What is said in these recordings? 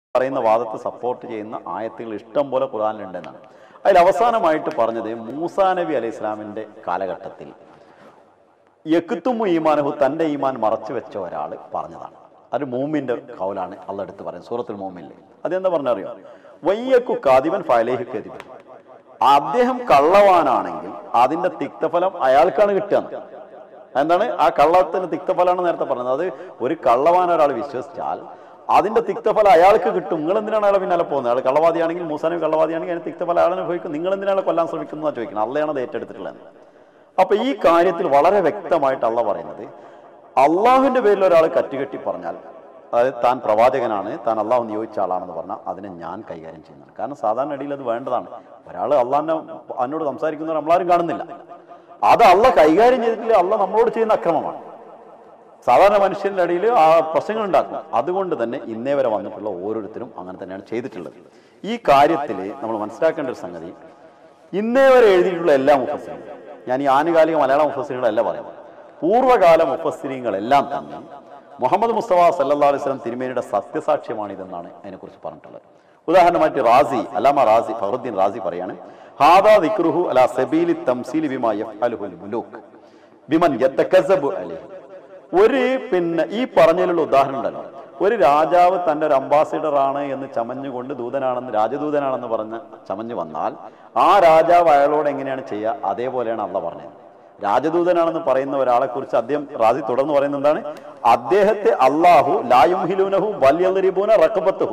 പറയുന്ന വാദത്തെ സപ്പോർട്ട് ചെയ്യുന്ന ആയത്തുകൾ ഇഷ്ടം പോലെ ഖുർആനിലുണ്ടെന്നാണ് അതിൽ അവസാനമായിട്ട് പറഞ്ഞത് മൂസാ നബി അലൈഹി ഇസ്ലാമിന്റെ കാലഘട്ടത്തിൽ യക്കുത്തുമു ഈമാനഹു തന്റെ ഈമാൻ മറച്ചു വെച്ച ഒരാൾ പറഞ്ഞതാണ് അത് മൂമിന്റെ കൗലാണ് അള്ള എടുത്ത് പറയുന്നത് സൂറത്തുൽ മൂമില്ലേ അതെന്താ പറഞ്ഞറിയോ വയ്യക്കു കാദിവൻ ഫലേഹു കതിവൻ അദ്ദേഹം കള്ളവാനാണെങ്കിൽ അതിന്റെ തിക്തഫലം അയാൾക്കാണ് കിട്ടുക എന്താണ് ആ കള്ളത്തിന് തിക്തഫലമാണ് നേരത്തെ പറഞ്ഞത് അത് ഒരു കള്ളവാൻ ഒരാൾ വിശ്വസിച്ചാൽ അതിന്റെ തിക്തഫലം അയാൾക്ക് കിട്ടും നിങ്ങൾ എന്തിനാണ് അയാളെ പിന്നാലെ പോകുന്നത് അയാൾ കള്ളവാദിയാണെങ്കിൽ മൂസാനും കള്ളവാദിയാണെങ്കിൽ അതിന് തിക്തഫലം അയാൾ അനുഭവിക്കും നിങ്ങൾ എന്തിനാണ് കൊല്ലാൻ ശ്രമിക്കുന്നതാണ് ചോദിക്കുന്നത് അള്ളയാണ് അത് ഏറ്റെടുത്തിട്ടുള്ളത് അപ്പൊ ഈ കാര്യത്തിൽ വളരെ വ്യക്തമായിട്ട് അള്ള പറയുന്നത് അള്ളാഹുവിന്റെ പേരിൽ ഒരാൾ കറ്റുകെട്ടി പറഞ്ഞാൽ അതായത് താൻ പ്രവാചകനാണ് താൻ അള്ളാഹു നിയോഗിച്ച ആളാണെന്ന് പറഞ്ഞാൽ അതിനെ ഞാൻ കൈകാര്യം ചെയ്യുന്നതാണ് കാരണം സാധാരണ അടിയിൽ അത് വേണ്ടതാണ് ഒരാൾ അള്ളാഹിനെ എന്നോട് സംസാരിക്കുന്നവർ നമ്മളാരും കാണുന്നില്ല അത് അള്ള കൈകാര്യം ചെയ്തിട്ടില്ല അള്ള നമ്മളോട് ചെയ്യുന്ന അക്രമമാണ് സാധാരണ മനുഷ്യന്റെ ഇടയിൽ ആ പ്രശ്നങ്ങൾ ഉണ്ടാക്കും അതുകൊണ്ട് തന്നെ ഇന്നേ വരെ വന്നിട്ടുള്ള ഓരോരുത്തരും അങ്ങനെ തന്നെയാണ് ചെയ്തിട്ടുള്ളത് ഈ കാര്യത്തിൽ നമ്മൾ മനസ്സിലാക്കേണ്ട ഒരു സംഗതി ഇന്നേ വരെ എഴുതിയിട്ടുള്ള എല്ലാ മുഫസ്സിനും ഞാൻ ഈ ആനുകാലിക മലയാള മുഫസ്സിനുകളല്ല പറയുന്നത് പൂർവ്വകാല മുഫസ്സിരിങ്ങളെല്ലാം തന്നെ മുഹമ്മദ് മുസ്തഫ സല്ലാ അലൈഹി സ്വലം തിരുമേനിയുടെ സത്യസാക്ഷ്യമാണിതെന്നാണ് അതിനെക്കുറിച്ച് പറഞ്ഞിട്ടുള്ളത് ഉദാഹരണമായിട്ട് റാസി അല്ലാമ റാസി ഫഹറുദ്ദീൻ റാസി പറയാണ് ഹാദാ ദിക്റുഹു അലാ സബീലി തംസീലി ബിമാ യഫ്അലുഹുൽ മുലൂക്ക് ബിമൻ യത്തക്കസബു അലൈഹി ഒരു പിന്നെ ഈ പറഞ്ഞതിലുള്ള ഉദാഹരണം ഉണ്ടല്ലോ ഒരു രാജാവ് തന്റെ ഒരു അംബാസിഡർ ആണ് എന്ന് ചമഞ്ഞുകൊണ്ട് ദൂതനാണെന്ന് രാജദൂതനാണെന്ന് പറഞ്ഞ് ചമഞ്ഞു വന്നാൽ ആ രാജാവ് അയാളോട് എങ്ങനെയാണ് ചെയ്യുക അതേപോലെയാണ് അള്ള പറഞ്ഞത് രാജദൂതനാണെന്ന് പറയുന്ന ഒരാളെ കുറിച്ച് അദ്ദേഹം റാസി തുടർന്ന് പറയുന്നത് എന്താണ് അദ്ദേഹത്തെ അള്ളാഹു ലായുംഹിലൂനഹു വല്യറിബൂന റക്കബത്തഹു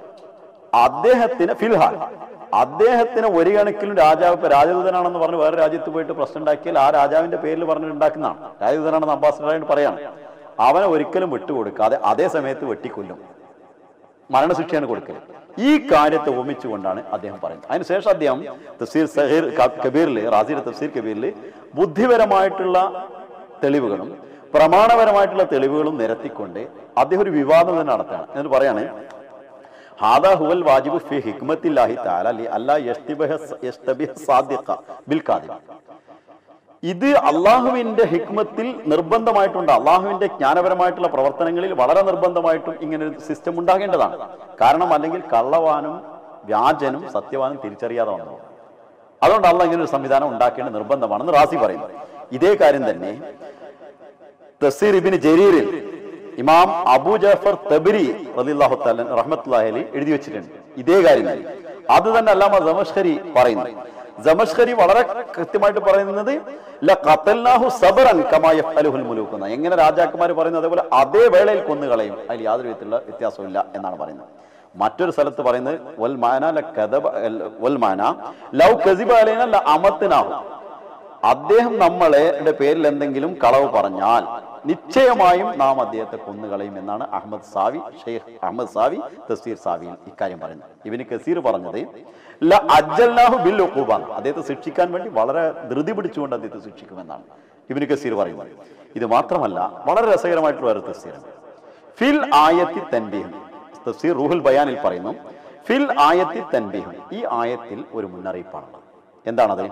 അദ്ദേഹത്തിന് ഫിൽഹാൽ അദ്ദേഹത്തിന് ഒരു കണക്കിലും രാജാവ് ഇപ്പൊ രാജദൂതനാണെന്ന് പറഞ്ഞ് വേറെ രാജ്യത്ത് പോയിട്ട് പ്രശ്നം ഉണ്ടാക്കിയാൽ ആ രാജാവിന്റെ പേരിൽ പറഞ്ഞിട്ട് ഉണ്ടാക്കുന്നതാണ് രാജദൂതനാണെന്ന് അംബാസിഡറായിട്ട് പറയാണ് അവനെ ഒരിക്കലും വിട്ടുകൊടുക്കാതെ അതേ സമയത്ത് വെട്ടിക്കൊല്ലും മരണശിക്ഷയാണ് കൊടുക്കൽ ഈ കാര്യത്തെ ഓമിച്ചുകൊണ്ടാണ് അദ്ദേഹം പറയുന്നത് അതിനുശേഷം അദ്ദേഹം തഫ്സീർ സഹീർ കബീറിൽ റാസിയുടെ തഫ്സീർ കബീറിൽ ബുദ്ധിപരമായിട്ടുള്ള തെളിവുകളും പ്രമാണപരമായിട്ടുള്ള തെളിവുകളും നിരത്തിക്കൊണ്ട് അദ്ദേഹം ഒരു വിവാദം തന്നെ നടത്തുകയാണ് എന്നിട്ട് പറയാണ് ഹാദാ ഹുവൽ വാജിബു ഫി ഹിക്മത്തില്ലാഹി തആല ലി അല്ലാ യസ്തിബഹ യസ്തബിഹ സാദിഖ ബിൽ കാദിബ ഇത് അള്ളാഹുവിന്റെ ഹിക്മത്തിൽ നിർബന്ധമായിട്ടുണ്ട് അള്ളാഹുവിന്റെ ജ്ഞാനപരമായിട്ടുള്ള പ്രവർത്തനങ്ങളിൽ വളരെ നിർബന്ധമായിട്ടും ഇങ്ങനെ ഒരു സിസ്റ്റം ഉണ്ടാകേണ്ടതാണ് കാരണം അല്ലെങ്കിൽ കള്ളവാനും വ്യാജനും സത്യവാനും തിരിച്ചറിയാതെ വന്നു അതുകൊണ്ട് അള്ള ഇങ്ങനെ ഒരു സംവിധാനം ഉണ്ടാക്കേണ്ട നിർബന്ധമാണെന്ന് റാസി പറയുന്നു ഇതേ കാര്യം തന്നെ തസീർ ഇബിന് ജരീറിൽ ഇമാം അബൂ ജാഫർ തബരി റളിയല്ലാഹു തആല റഹ്മത്തുള്ളാഹി അലൈഹി എഴുതി വെച്ചിട്ടുണ്ട് ഇതേ കാര്യം തന്നെ അത് തന്നെ അല്ലാമ സമഷ്കരി പറയുന്നു സമഷ്കരി വളരെ കൃത്യമായിട്ട് പറയുന്നത് ല ഖതൽനാഹു സബറൻ കമാ യഫ്അലുഹുൽ മുലൂക്ക് എന്നാ. എങ്ങനെ രാജാക്കന്മാർ പറയുന്നത് അതേപോലെ അതേ വേളയിൽ കൊന്നുകളയും അതിൽ യാതൊരു വിധത്തിലുള്ള വ്യത്യാസമില്ല എന്നാണ് പറയുന്നത് മറ്റൊരു സ്ഥലത്ത് പറയുന്നത് വൽ മാന ല കദബ വൽ മാന ലൗ കസിബ അലൈന ല അമത്നാഹു അദ്ദേഹം നമ്മളെ പേരിൽ എന്തെങ്കിലും കളവ് പറഞ്ഞാൽ നിശ്ചയമായും നാം അദ്ദേഹത്തെ കൊന്നുകളയും എന്നാണ് അഹമ്മദ് സാവി ഷെയ്ഖ് അഹമ്മദ് സാവി തസീർ സാവിയിൽ ഇക്കാര്യം പറയുന്നത് ഇവന് കസീർ പറഞ്ഞത് ല അജ്ജല്ലാഹു ബിൽ ഉഖൂബ അദ്ദേഹത്തെ ശിക്ഷിക്കാൻ വേണ്ടി വളരെ ധൃതി പിടിച്ചുകൊണ്ട് അദ്ദേഹത്തെ ശിക്ഷിക്കുമെന്നാണ് ഇവന് കസീർ പറയുന്നത് ഇത് മാത്രമല്ല വളരെ രസകരമായിട്ടുള്ള വേറെ തസീറാണ് ഫിൽ ആയത്തി തൻബീഹ് തഫ്സീർ റൂഹുൽ ബയാനിൽ പറയുന്നു ഫിൽ ആയത്തി തൻബീഹ് ഈ ആയത്തിൽ ഒരു മുന്നറിയിപ്പാണ് എന്താണത്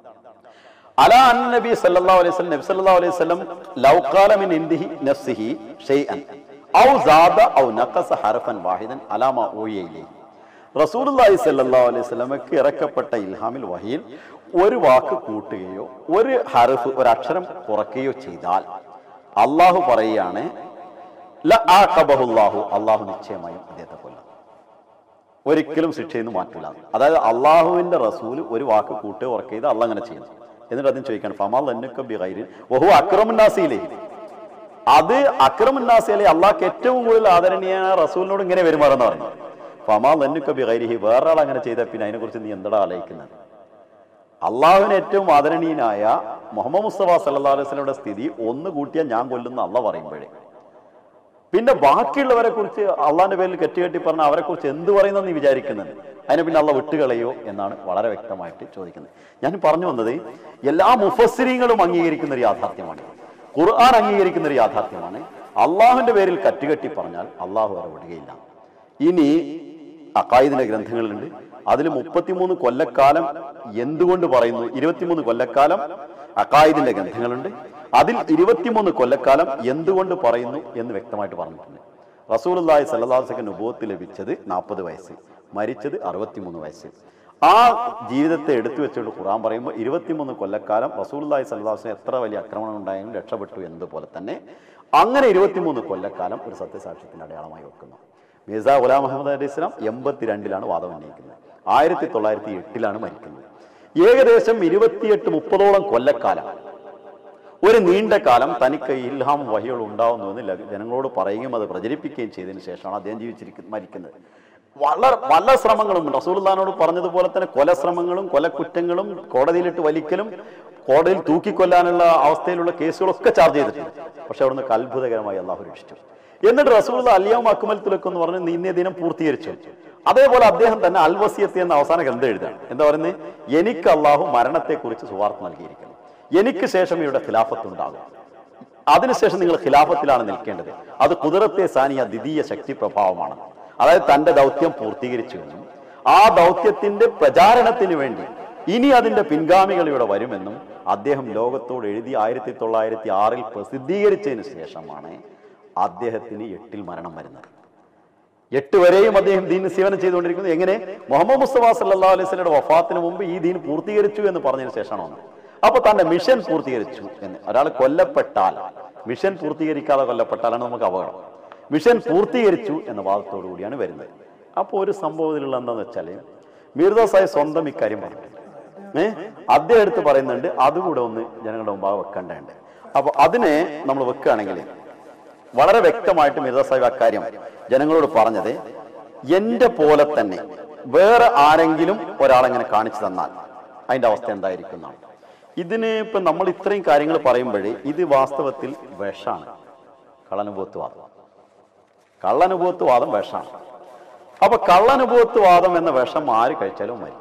അലാ അൻ നബി സല്ലല്ലാഹു അലൈഹി വസല്ലം നബി സല്ലല്ലാഹു അലൈഹി വസല്ലം ലൗ ഖാല മിൻ ഇന്ദിഹി നഫ്സിഹി ഷൈഅൻ ഔ സാദ ഔ നഖസ ഹർഫൻ വാഹിദൻ അലാ മാ ഊഹിയ ഇലൈഹി റസൂലുള്ളാഹി സല്ലല്ലാഹു അലൈഹി വസല്ലമക്ക് ഇറക്കപ്പെട്ട ഇൽഹാമിൽ വഹിയിൽ ഒരു വാക്ക് കൂട്ടുകയോ ഒരു ഹർഫ് ഒരു അക്ഷരം കുറയ്ക്കുകയോ ചെയ്താൽ അള്ളാഹു പറയുകയാണ് ല ആഖബഹുല്ലാഹു അള്ളാഹു നിശ്ചയമായും അദ്ദേഹത്തെ കൊല്ലും ഒരിക്കലും ശിക്ഷയിൽ നിന്ന് മാറ്റില്ല അതായത് അള്ളാഹുവിന്റെ റസൂൽ ഒരു വാക്ക് കൂട്ടുക ഉറക്കുക ചെയ്ത് അള്ള അങ്ങനെ ചെയ്യുന്നു എന്നിട്ട് അതും ചോദിക്കാൻ ഫമാൽ എന്നൊക്കെ ബിഹൈരിൻ വഹു അക്രമുന്നാസിയിലേ അത് അക്രമുന്നാസിയിലെ അള്ളാഹ്ക്ക് ഏറ്റവും കൂടുതൽ ആദരണീയനായ റസൂലിനോട് ഇങ്ങനെ പെരുമാറുന്ന പറഞ്ഞു ഫമാൽ എന്നൊക്കെ ബിഹൈരിഹി വേറെ ആൾ അങ്ങനെ ചെയ്ത പിന്നെ അതിനെക്കുറിച്ച് നീ എന്താ ആലോചിക്കുന്നത് അള്ളാഹുവിന് ഏറ്റവും ആദരണീയനായ മുഹമ്മദ് മുസ്തഫ സല്ലാ അലൈഹി സ്വലയുടെ സ്ഥിതി ഒന്ന് കൂട്ടിയാൽ ഞാൻ കൊല്ലുന്ന അള്ള പറയുമ്പോഴേ പിന്നെ ബാക്കിയുള്ളവരെ കുറിച്ച് അള്ളാന്റെ പേരിൽ കെട്ടുകെട്ടി പറഞ്ഞ അവരെ കുറിച്ച് എന്ത് പറയുന്നെന്ന് നീ വിചാരിക്കുന്നത് അതിനെ പിന്നെ അള്ള വിട്ടുകളയോ എന്നാണ് വളരെ വ്യക്തമായിട്ട് ചോദിക്കുന്നത് ഞാൻ പറഞ്ഞു വന്നത് എല്ലാ മുഫസ്സിരിങ്ങളും അംഗീകരിക്കുന്ന ഒരു യാഥാർത്ഥ്യമാണ് ഖുർആൻ അംഗീകരിക്കുന്ന ഒരു യാഥാർത്ഥ്യമാണ് അള്ളാഹുവിന്റെ പേരിൽ കറ്റുകെട്ടി പറഞ്ഞാൽ അള്ളാഹു അവരെ വിടുകയില്ല ഇനി അക്കായിദിന്റെ ഗ്രന്ഥങ്ങളുണ്ട് അതിൽ മുപ്പത്തിമൂന്ന് കൊല്ലക്കാലം എന്തുകൊണ്ട് പറയുന്നു ഇരുപത്തിമൂന്ന് കൊല്ലക്കാലം അക്കായിദിന്റെ ഗ്രന്ഥങ്ങളുണ്ട് അതിൽ ഇരുപത്തിമൂന്ന് കൊല്ലക്കാലം എന്തുകൊണ്ട് പറയുന്നു എന്ന് വ്യക്തമായിട്ട് പറഞ്ഞിട്ടുണ്ട് റസൂലുള്ളാഹി സല്ലാസ്ക്ക് നുബൂത്ത് ലഭിച്ചത് നാൽപ്പത് വയസ്സ് മരിച്ചത് അറുപത്തിമൂന്ന് വയസ്സ് ആ ജീവിതത്തെ എടുത്തു വെച്ചുകൊണ്ട് ഖുറാൻ പറയുമ്പോൾ ഇരുപത്തിമൂന്ന് കൊല്ലക്കാലം റസൂലുള്ളാഹി സല്ലാസ് എത്ര വലിയ ആക്രമണം ഉണ്ടായെങ്കിലും രക്ഷപ്പെട്ടു എന്നതുപോലെ തന്നെ അങ്ങനെ ഇരുപത്തിമൂന്ന് കൊല്ലക്കാലം ഒരു സത്യസാക്ഷ്യത്തിന്റെ അടയാളമായി വെക്കുന്നു മിർസ ഗുലാം മുഹമ്മദ് അലി ഇസ്ലാം എൺപത്തിരണ്ടിലാണ് വാദം ഉന്നയിക്കുന്നത് ആയിരത്തി തൊള്ളായിരത്തി എട്ടിലാണ് മരിക്കുന്നത് ഏകദേശം ഇരുപത്തിയെട്ട് മുപ്പതോളം കൊല്ലക്കാലം ഒരു നീണ്ട കാലം തനിക്ക് ഇൽഹാം വഹികൾ ഉണ്ടാവുന്നുവെന്ന് ലഘു- ജനങ്ങളോട് പറയുകയും അത് പ്രചരിപ്പിക്കുകയും ചെയ്തതിനു ശേഷമാണ് അദ്ദേഹം ജീവിച്ചിരിക്കുന്നത് മരിക്കുന്നത് വളരെ പല ശ്രമങ്ങളും റസൂൽദാനോട് പറഞ്ഞതുപോലെ തന്നെ കൊലശ്രമങ്ങളും കൊലക്കുറ്റങ്ങളും കോടതിയിലിട്ട് വലിക്കലും കോടതിയിൽ തൂക്കിക്കൊല്ലാനുള്ള അവസ്ഥയിലുള്ള കേസുകളൊക്കെ ചാർജ് ചെയ്തിട്ടുണ്ട് പക്ഷെ അവിടുന്ന് അത്ഭുതകരമായി അള്ളാഹു രക്ഷിച്ചു എന്നിട്ട് റസൂൽ അലിയാം അക്കുമൽ തുലക്ക് എന്ന് പറഞ്ഞ് ഇന്നേ ദിനം പൂർത്തീകരിച്ചു അതേപോലെ അദ്ദേഹം തന്നെ അൽവസിയത്ത് എന്ന അവസാന ഗ്രന്ഥം എഴുതാണ് എന്താ പറയുന്നത് എനിക്ക് അള്ളാഹു മരണത്തെക്കുറിച്ച് സുവാർത്ത നൽകിയിരിക്കുന്നു എനിക്ക് ശേഷം ഇവിടെ ഖിലാഫത്ത് ഉണ്ടാകും അതിനുശേഷം നിങ്ങൾ ഖിലാഫത്തിലാണ് നിൽക്കേണ്ടത് അത് കുതിരത്തെ സാനിയ ദ്വിതീയ ശക്തി പ്രഭാവമാണ് അതായത് തന്റെ ദൗത്യം പൂർത്തീകരിച്ചു എന്നും ആ ദൗത്യത്തിന്റെ പ്രചാരണത്തിന് വേണ്ടി ഇനി അതിന്റെ പിൻഗാമികൾ ഇവിടെ വരുമെന്നും അദ്ദേഹം ലോകത്തോട് എഴുതി ആയിരത്തി തൊള്ളായിരത്തി ആറിൽ പ്രസിദ്ധീകരിച്ചതിന് ശേഷമാണ് അദ്ദേഹത്തിന് എട്ടിൽ മരണം വരുന്നത് എട്ട് വരെയും അദ്ദേഹം ദീൻ സേവനം ചെയ്തുകൊണ്ടിരിക്കുന്നത് എങ്ങനെ മുഹമ്മദ് മുസ്തഫ സല്ലാ അലൈഹി സ്വലയുടെ വഫാത്തിന് മുമ്പ് ഈ ദീൻ പൂർത്തീകരിച്ചു എന്ന് പറഞ്ഞതിന് ശേഷമാണ് വന്നത് അപ്പൊ തന്റെ മിഷൻ പൂർത്തീകരിച്ചു എന്ന് ഒരാൾ കൊല്ലപ്പെട്ടാൽ മിഷൻ പൂർത്തീകരിക്കാതെ കൊല്ലപ്പെട്ടാലാണ് നമുക്ക് അപകടം മിഷൻ പൂർത്തീകരിച്ചു എന്ന വാദത്തോടു കൂടിയാണ് വരുന്നത് അപ്പോൾ ഒരു സംഭവത്തിലുള്ള എന്താന്ന് വെച്ചാൽ മീർദ സാഹിബ് സ്വന്തം ഇക്കാര്യം പറഞ്ഞിട്ടുണ്ട് ഏഹ് അദ്ദേഹം എടുത്ത് പറയുന്നുണ്ട് അതുകൂടെ ഒന്ന് ജനങ്ങളുടെ മുമ്പാകെ വെക്കേണ്ടതുണ്ട് അപ്പൊ അതിനെ നമ്മൾ വെക്കുകയാണെങ്കിൽ വളരെ വ്യക്തമായിട്ട് മിർസ സാഹിബ് അക്കാര്യം ജനങ്ങളോട് പറഞ്ഞത് എന്റെ പോലെ തന്നെ വേറെ ആരെങ്കിലും ഒരാളെങ്ങനെ കാണിച്ചു തന്നാൽ അതിന്റെ അവസ്ഥ എന്തായിരിക്കും എന്നാണ് ഇതിന് ഇപ്പൊ നമ്മൾ ഇത്രയും കാര്യങ്ങൾ പറയുമ്പോഴേ ഇത് വാസ്തവത്തിൽ വിഷാണ് കള്ളനുഭവത്വവാദം കള്ളനുഭവത്വവാദം വിഷാണ് അപ്പൊ കള്ളനുഭവത്വവാദം എന്ന വിഷം ആര് കഴിച്ചാലും മരിക്കും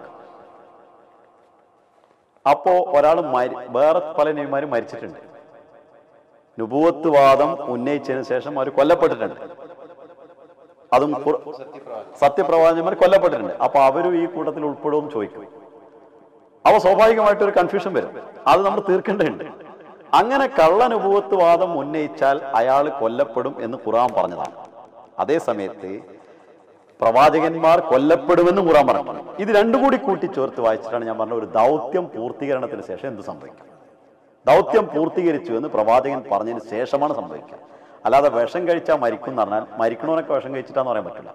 അപ്പോ ഒരാൾ മരി വേറെ പല നബിമാരും മരിച്ചിട്ടുണ്ട് നുപൂവത്ത് വാദം ഉന്നയിച്ചതിന് ശേഷം അവർ കൊല്ലപ്പെട്ടിട്ടുണ്ട് അതും ഖുർ- സത്യപ്രവാചകന്മാർ കൊല്ലപ്പെട്ടിട്ടുണ്ട് അപ്പൊ അവരും ഈ കൂട്ടത്തിൽ ഉൾപ്പെടുമെന്ന് ചോദിക്കും അവ സ്വാഭാവികമായിട്ട് ഒരു കൺഫ്യൂഷൻ വരും അത് നമ്മൾ തീർക്കേണ്ടതുണ്ട് അങ്ങനെ കള്ളനുഭവത്ത് വാദം ഉന്നയിച്ചാൽ അയാൾ കൊല്ലപ്പെടും എന്ന് ഖുറാൻ പറഞ്ഞതാണ് അതേ സമയത്ത് പ്രവാചകന്മാർ കൊല്ലപ്പെടുമെന്നും ഖുറാൻ പറഞ്ഞു ഇത് രണ്ടും കൂടി കൂട്ടിച്ചേർത്ത് വായിച്ചിട്ടാണ് ഞാൻ പറഞ്ഞ ഒരു ദൗത്യം പൂർത്തീകരണത്തിന് ശേഷം എന്ത് സംഭവിക്കും ദൗത്യം പൂർത്തീകരിച്ചു എന്ന് പ്രവാചകൻ പറഞ്ഞതിന് ശേഷമാണ് സംഭവിക്കുക അല്ലാതെ വിഷം കഴിച്ചാൽ മരിക്കും എന്ന് പറഞ്ഞാൽ മരിക്കണവനൊക്കെ വിഷം കഴിച്ചിട്ടാന്ന് പറയാൻ പറ്റില്ല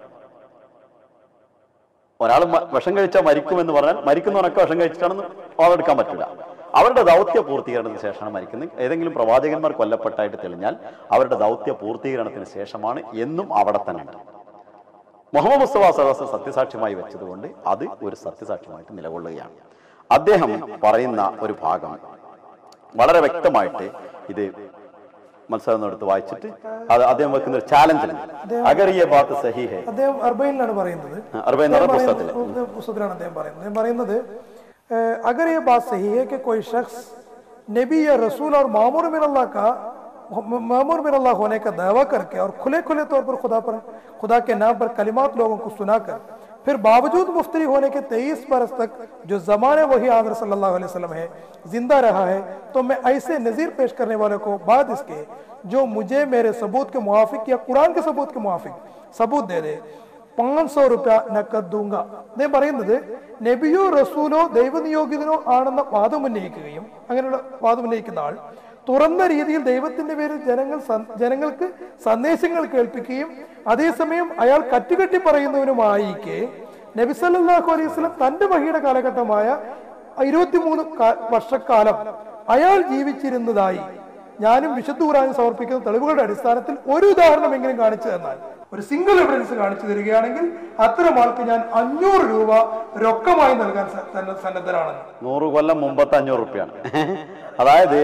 ഒരാൾ മ- വിഷം കഴിച്ചാൽ മരിക്കും എന്ന് പറഞ്ഞാൽ മരിക്കുന്നവനൊക്കെ വിഷം കഴിച്ചിട്ടാണെന്ന് വാദെടുക്കാൻ പറ്റില്ല അവരുടെ ദൗത്യ പൂർത്തീകരണത്തിന് ശേഷമാണ് മരിക്കുന്നത് ഏതെങ്കിലും പ്രവാചകന്മാർ കൊല്ലപ്പെട്ടായിട്ട് തെളിഞ്ഞാൽ അവരുടെ ദൗത്യ പൂർത്തീകരണത്തിന് ശേഷമാണ് എന്നും അവിടെ തന്നെ ഉണ്ട് മുഹമ്മദ് മുസ്തഫ സദാസ് സത്യസാക്ഷ്യമായി വെച്ചതുകൊണ്ട് അത് ഒരു സത്യസാക്ഷ്യമായിട്ട് നിലകൊള്ളുകയാണ് അദ്ദേഹം പറയുന്ന ഒരു ഭാഗം വളരെ വ്യക്തമായിട്ട് ഇത് മത്സരം എടുത്ത് വായിച്ചിട്ട് അത് അദ്ദേഹം വെക്കുന്ന ഒരു ചാലഞ്ച് അഗറിയ ബാത്ത് സഹീഹെ അദ്ദേഹം അർബൈനിലാണ് പറയുന്നത് അർബൈൻ എന്ന് പറഞ്ഞ അദ്ദേഹം പുസ്തകത്തിൽ പറയുന്നത് പുസ്തകത്തിലാണ് അദ്ദേഹം പറയുന്നത് അദ്ദേഹം പറയുന്നത് "अ, अगर ये बात सही है कि कोई शख्स नबी या रसूल और मामूर मिन अल्लाह का मामूर मिन अल्लाह होने का दावा करके और खुले खुले तौर पर खुदा पर खुदा के नाम पर कलिमात लोगों को सुनाकर फिर बावजूद मुफ्तरी होने के तेईस बरस तक जो जमाने वही आदर सल्लल्लाहु अलैहि वसल्लम है जिंदा रहा है तो मैं ऐसे नज़ीर पेश करने वाले को बाद इसके जो मुझे मेरे सबूत के मुआफिक या कुरान के सबूत के मुआफिक सबूत दे दे പാഞ്ച് സോ റുപ്യ നക്കദ്ദൂങ്ക അദ്ദേഹം പറയുന്നത് നബിയോ റസൂലോ ദൈവനിയോഗിതനോ ആണെന്ന വാദം ഉന്നയിക്കുകയും അങ്ങനെയുള്ള വാദം ഉന്നയിക്കുന്ന ആൾ തുറന്ന രീതിയിൽ ദൈവത്തിന്റെ പേരിൽ ജനങ്ങൾ സ- ജനങ്ങൾക്ക് സന്ദേശങ്ങൾ കേൾപ്പിക്കുകയും അതേസമയം അയാൾ കറ്റുകെട്ടി പറയുന്നവനുമായിക്കെ നബി സല്ലല്ലാഹു അലൈഹി വസല്ലം തന്റെ വഹിയുടെ കാലഘട്ടമായ ഇരുപത്തിമൂന്ന് കാ- വർഷക്കാലം അയാൾ ജീവിച്ചിരുന്നതായി ഞാനും വിശുദ്ധ ഖുറാനും സമർപ്പിക്കുന്ന തെളിവുകളുടെ അടിസ്ഥാനത്തിൽ ഒരു ഉദാഹരണമെങ്കിലും കാണിച്ചു തന്നാൽ ഒരു സിംഗിൾ എവിഡൻസ് കാണിച്ചു തരികയാണെങ്കിൽ അത്തരം ആൾക്ക് ഞാൻ അഞ്ഞൂറ് രൂപ രൊക്കമായി നൽകാൻ സ- സന്ന- സന്നദ്ധരാണെന്ന് നൂറ് കൊല്ലം മുമ്പത്തെ അഞ്ഞൂറ് റുപ്യാണ് അതായത്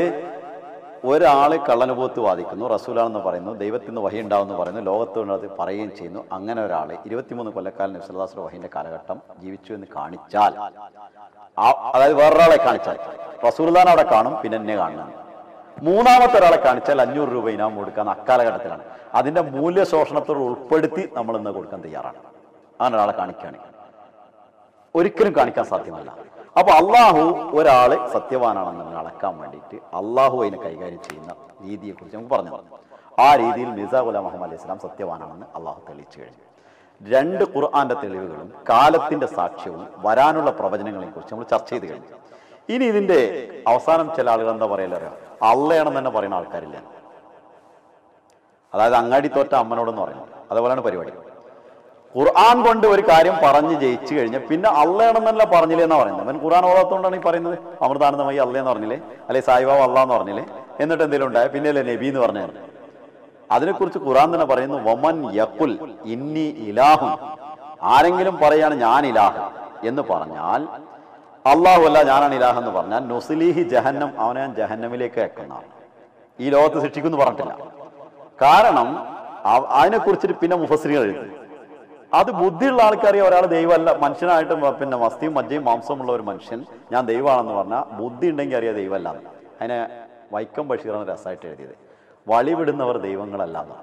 ഒരാള് കള്ളനുഭവത്ത് വാദിക്കുന്നു റസൂലാണെന്ന് പറയുന്നു ദൈവത്തിൽ നിന്ന് വഹി ഉണ്ടാവുമെന്ന് പറയുന്നു ലോകത്തോട് അത് പറയുകയും ചെയ്യുന്നു അങ്ങനെ ഒരാൾ ഇരുപത്തിമൂന്ന് കൊല്ലക്കാലം നബ്സലാസ് വഹിന്റെ കാലഘട്ടം ജീവിച്ചു എന്ന് കാണിച്ചാൽ ആ- അതായത് വേറൊരാളെ കാണിച്ചാൽ റസൂൽദാൻ അവിടെ കാണും പിന്നെ എന്നെ കാണുന്നു മൂന്നാമത്തെ ഒരാളെ കാണിച്ചാൽ അഞ്ഞൂറ് രൂപ ഇനാം കൊടുക്കാൻ അക്കാലഘട്ടത്തിലാണ് അതിന്റെ മൂല്യശോഷണത്തോട് ഉൾപ്പെടുത്തി നമ്മൾ ഇന്ന് കൊടുക്കാൻ തയ്യാറാണ് അങ്ങനെ ഒരാളെ കാണിക്കുകയാണെങ്കിൽ ഒരിക്കലും കാണിക്കാൻ സാധ്യമല്ല അപ്പൊ അള്ളാഹു ഒരാളെ സത്യവാനാണെന്ന് അളക്കാൻ വേണ്ടിയിട്ട് അള്ളാഹു അതിനെ കൈകാര്യം ചെയ്യുന്ന രീതിയെ കുറിച്ച് നമുക്ക് പറഞ്ഞു തന്നു. ആ രീതിയിൽ മിർസ ഗുലാം മുഹമ്മദ് അലൈഹി സ്വലാം സത്യവാനാണെന്ന് അള്ളാഹു തെളിയിച്ചു കഴിഞ്ഞു രണ്ട് ഖുർആന്റെ തെളിവുകളും കാലത്തിന്റെ സാക്ഷ്യവും വരാനുള്ള പ്രവചനങ്ങളെയും കുറിച്ച് നമ്മൾ ചർച്ച ചെയ്ത് കഴിഞ്ഞു ഇനി ഇതിന്റെ അവസാനം ചില ആളുകൾ എന്താ പറയലറിയാം അള്ളയാണെന്ന് തന്നെ പറയുന്ന ആൾക്കാരില്ല അതായത് അങ്ങാടി തോറ്റ അമ്മനോടെന്ന് പറയുന്നത് അതുപോലെയാണ് പരിപാടി ഖുർആൻ കൊണ്ട് ഒരു കാര്യം പറഞ്ഞ് ജയിച്ചു കഴിഞ്ഞാൽ പിന്നെ അള്ളയാണെന്നല്ല പറഞ്ഞില്ലേ എന്നാ പറയുന്നത് അവൻ ഖുർആൻ ഓതാത്തോണ്ടാണ് ഈ പറയുന്നത് അമൃതാനന്ദമായി അള്ളയെന്ന് പറഞ്ഞില്ലേ അല്ലെ സായിബാബ് അള്ളാ എന്ന് പറഞ്ഞില്ലേ എന്നിട്ട് എന്തെങ്കിലും ഉണ്ടായ പിന്നെ അല്ലേ നബി എന്ന് പറഞ്ഞത് അതിനെക്കുറിച്ച് ഖുർആൻ തന്നെ പറയുന്നു വമൻ യക്കുൽ ഇന്നി ഇലാഹുൻ ആരെങ്കിലും പറയാണ് ഞാൻ ഇലാഹ് എന്ന് പറഞ്ഞാൽ അള്ളാഹു അല്ല ഞാനാണ് ഇലാഹ് എന്ന് പറഞ്ഞാൽ നുസ്ലീഹി ജഹന്നം അവനെ ഞാൻ ജഹന്നമിലേക്ക് അയക്കുന്നതാണ് ഈ ലോകത്ത് ശിക്ഷിക്കുമെന്ന് പറഞ്ഞിട്ടില്ല കാരണം അവ- അതിനെക്കുറിച്ചിട്ട് പിന്നെ മുഫസ്രികൾ എഴുതി അത് ബുദ്ധിയുള്ള ആൾക്കറിയാം ഒരാൾ ദൈവമല്ല മനുഷ്യനായിട്ട് മ- പിന്നെ മസ്തിയും മജ്ജയും മാംസമുള്ള ഒരു മനുഷ്യൻ ഞാൻ ദൈവമാണെന്ന് പറഞ്ഞാൽ ബുദ്ധി ഉണ്ടെങ്കിൽ അറിയാം ദൈവമല്ല എന്ന്. അതിനെ വൈക്കം ബഷീറാണ് രസമായിട്ട് എഴുതിയത് വഴി വിടുന്നവർ ദൈവങ്ങളല്ല എന്നാണ്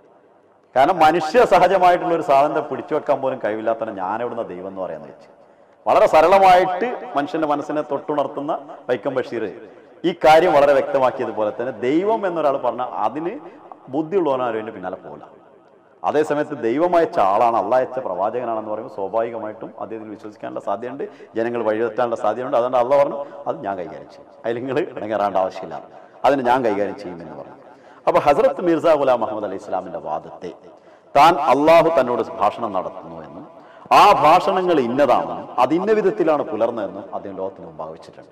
കാരണം മനുഷ്യ സഹജമായിട്ടുള്ള ഒരു സാധനത്തെ പിടിച്ചു വെക്കാൻ പോലും കഴിവില്ലാത്തവനെ ഞാൻ എവിടുന്ന ദൈവം എന്ന് പറയാന്ന് വെച്ച് വളരെ സരളമായിട്ട് മനുഷ്യന്റെ മനസ്സിനെ തൊട്ടുണർത്തുന്ന വൈക്കം ബഷീർ ഈ കാര്യം വളരെ വ്യക്തമാക്കിയതുപോലെ തന്നെ ദൈവം എന്നൊരാൾ പറഞ്ഞാൽ അതിന് ബുദ്ധിയുള്ളവനാരും അതിന്റെ പിന്നാലെ പോകില്ല അതേസമയത്ത് ദൈവം അയച്ച ആളാണ് അള്ള അയച്ച പ്രവാചകനാണെന്ന് പറയുമ്പോൾ സ്വാഭാവികമായിട്ടും അദ്ദേഹത്തിൽ വിശ്വസിക്കാനുള്ള സാധ്യതയുണ്ട് ജനങ്ങൾ വഴിതെറ്റാനുള്ള സാധ്യതയുണ്ട് അതുകൊണ്ട് അള്ള പറഞ്ഞു അത് ഞാൻ കൈകാര്യം ചെയ്യും അതിൽ നിങ്ങൾ ഇടങ്ങേറാണ്ട ആവശ്യമില്ല അതിന് ഞാൻ കൈകാര്യം ചെയ്യുമെന്ന് പറഞ്ഞു അപ്പൊ ഹസരത്ത് മിർസ ഗുലാം മുഹമ്മദ് അലൈഹി ഇസ്ലാമിന്റെ വാദത്തെ താൻ അള്ളാഹു തന്നോട് ഭാഷണം നടത്തുന്നു എന്നും ആ ഭാഷണങ്ങൾ ഇന്നതാണെന്നും അത് ഇന്ന വിധത്തിലാണ് പുലർന്നതെന്നും അദ്ദേഹം ലോകത്തിന് മുമ്പ് വെച്ചിട്ടുണ്ട്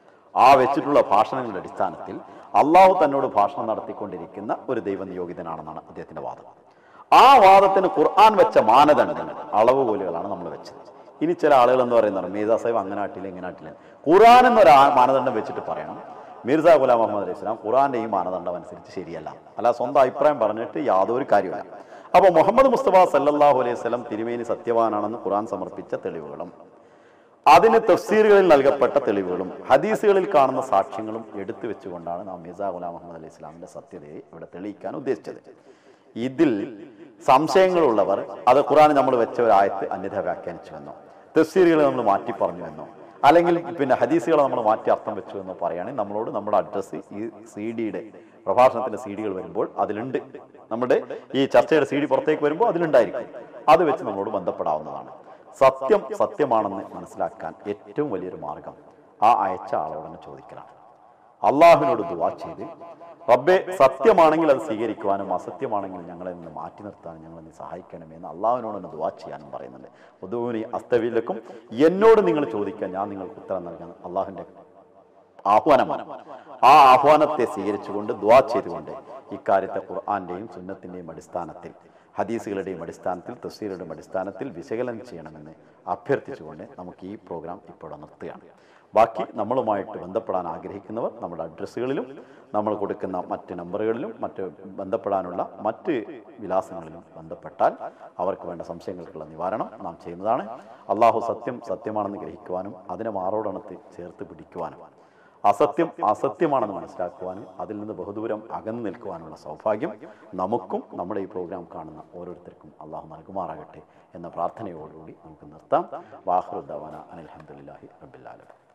ആ വെച്ചിട്ടുള്ള ഭാഷണങ്ങളുടെ അടിസ്ഥാനത്തിൽ അള്ളാഹു തന്നോട് ഭാഷണം നടത്തിക്കൊണ്ടിരിക്കുന്ന ഒരു ദൈവനിയോഗിതനാണെന്നാണ് അദ്ദേഹത്തിന്റെ വാദം ആ വാദത്തിന് ഖുർആൻ വെച്ച മാനദണ്ഡങ്ങൾ അളവുകോലുകളാണ് നമ്മൾ വെച്ചത് ഇനി ചില ആളുകൾ എന്ന് പറയുന്നത് മീർസ സാഹിബ് അങ്ങനെ ആട്ടില്ല ഇങ്ങനെ ആട്ടില്ല ഖുർആൻ എന്നൊരു ആ- മാനദണ്ഡം വെച്ചിട്ട് പറയണം മിർസ ഗുലാം മുഹമ്മദ് അലൈഹി സ്വലാം ഖുർആന്റെ ഈ മാനദണ്ഡം അനുസരിച്ച് ശരിയല്ല അല്ല സ്വന്തം അഭിപ്രായം പറഞ്ഞിട്ട് യാതൊരു കാര്യമില്ല അപ്പോൾ മുഹമ്മദ് മുസ്തഫ സല്ലല്ലാഹു അലൈഹി വസല്ലം തിരുമേനി സത്യവാനാണെന്ന് ഖുർആൻ സമർപ്പിച്ച തെളിവുകളും അതിന് തഫ്സീറുകളിൽ നൽകപ്പെട്ട തെളിവുകളും ഹദീസുകളിൽ കാണുന്ന സാക്ഷ്യങ്ങളും എടുത്തു വെച്ചുകൊണ്ടാണ് നാം മിർസ ഗുലാം മുഹമ്മദ് അലൈഹി ഇസ്ലാമിന്റെ സത്യതയെ ഇവിടെ തെളിയിക്കാൻ ഉദ്ദേശിച്ചത് ഇതിൽ സംശയങ്ങളുള്ളവർ അത് ഖുർആൻ നമ്മൾ വെച്ച ഒരു ആയത്ത് അന്യഥ വ്യാഖ്യാനിച്ചുവെന്നോ തഫ്സീറുകളെ നമ്മൾ മാറ്റി പറഞ്ഞുവെന്നോ അല്ലെങ്കിൽ പിന്നെ ഹദീസുകളെ നമ്മൾ മാറ്റി അർത്ഥം വെച്ചു എന്നോ പറയുകയാണെങ്കിൽ നമ്മളോട് നമ്മുടെ അഡ്രസ്സ് ഈ സി ഡിയുടെ പ്രഭാഷണത്തിന്റെ സി ഡികൾ വരുമ്പോൾ അതിലുണ്ട് നമ്മുടെ ഈ ചർച്ചയുടെ സി ഡി പുറത്തേക്ക് വരുമ്പോൾ അതിലുണ്ടായിരിക്കും അത് വെച്ച് നമ്മളോട് ബന്ധപ്പെടാവുന്നതാണ് സത്യം സത്യമാണെന്ന് മനസ്സിലാക്കാൻ ഏറ്റവും വലിയൊരു മാർഗം ആ അയച്ച ആളോടൊന്ന് ചോദിക്കലാണ് അള്ളാഹുവിനോട് ദുവാ ചെയ്ത് റബ്ബെ സത്യമാണെങ്കിൽ അത് സ്വീകരിക്കുവാനും അസത്യമാണെങ്കിൽ ഞങ്ങളെ നിന്ന് മാറ്റി നിർത്താനും ഞങ്ങളെ നിന്ന് സഹായിക്കണമെന്ന് അള്ളാഹുവിനോട് തന്നെ ദുവാ ചെയ്യാനും പറയുന്നുണ്ട് ഉദൂനി അസ്തവിലക്കും എന്നോട് നിങ്ങൾ ചോദിക്കാൻ ഞാൻ നിങ്ങൾക്ക് ഉത്തരം നൽകാൻ അള്ളാഹുവിന്റെ ആഹ്വാനമാണ് ആ ആഹ്വാനത്തെ സ്വീകരിച്ചുകൊണ്ട് ദ്വാ ചെയ്തുകൊണ്ട് ഇക്കാര്യത്തെ ഖുർആന്റെയും സുന്നത്തിന്റെയും അടിസ്ഥാനത്തിൽ ഹദീസുകളുടെയും അടിസ്ഥാനത്തിൽ തഫ്സീലുടെയും അടിസ്ഥാനത്തിൽ വിശകലനം ചെയ്യണമെന്ന് അഭ്യർത്ഥിച്ചുകൊണ്ട് നമുക്ക് ഈ പ്രോഗ്രാം ഇപ്പോൾ നിർത്തുകയാണ് ബാക്കി നമ്മളുമായിട്ട് ബന്ധപ്പെടാൻ ആഗ്രഹിക്കുന്നവർ നമ്മുടെ അഡ്രസ്സുകളിലും നമ്മൾ കൊടുക്കുന്ന മറ്റ് നമ്പറുകളിലും മറ്റ് ബന്ധപ്പെടാനുള്ള മറ്റ് വിലാസങ്ങളിലും ബന്ധപ്പെട്ടാൽ അവർക്ക് വേണ്ട സംശയങ്ങൾക്കുള്ള നിവാരണം നാം ചെയ്യുന്നതാണ് അള്ളാഹു സത്യം സത്യമാണെന്ന് ഗ്രഹിക്കുവാനും അതിനെ മാറോടണത്ത് ചേർത്ത് പിടിക്കുവാനും അസത്യം അസത്യമാണെന്ന് മനസ്സിലാക്കുവാനും അതിൽ നിന്ന് ബഹുദൂരം അകന്നു നിൽക്കുവാനുള്ള സൗഭാഗ്യം നമുക്കും നമ്മുടെ ഈ പ്രോഗ്രാം കാണുന്ന ഓരോരുത്തർക്കും അള്ളാഹു നൽകുമാറാകട്ടെ എന്ന പ്രാർത്ഥനയോടുകൂടി നമുക്ക് നിർത്താം വാഹൃദവാന അനിൽഹമുല്ലാഹി റബ്ബില്ലാലും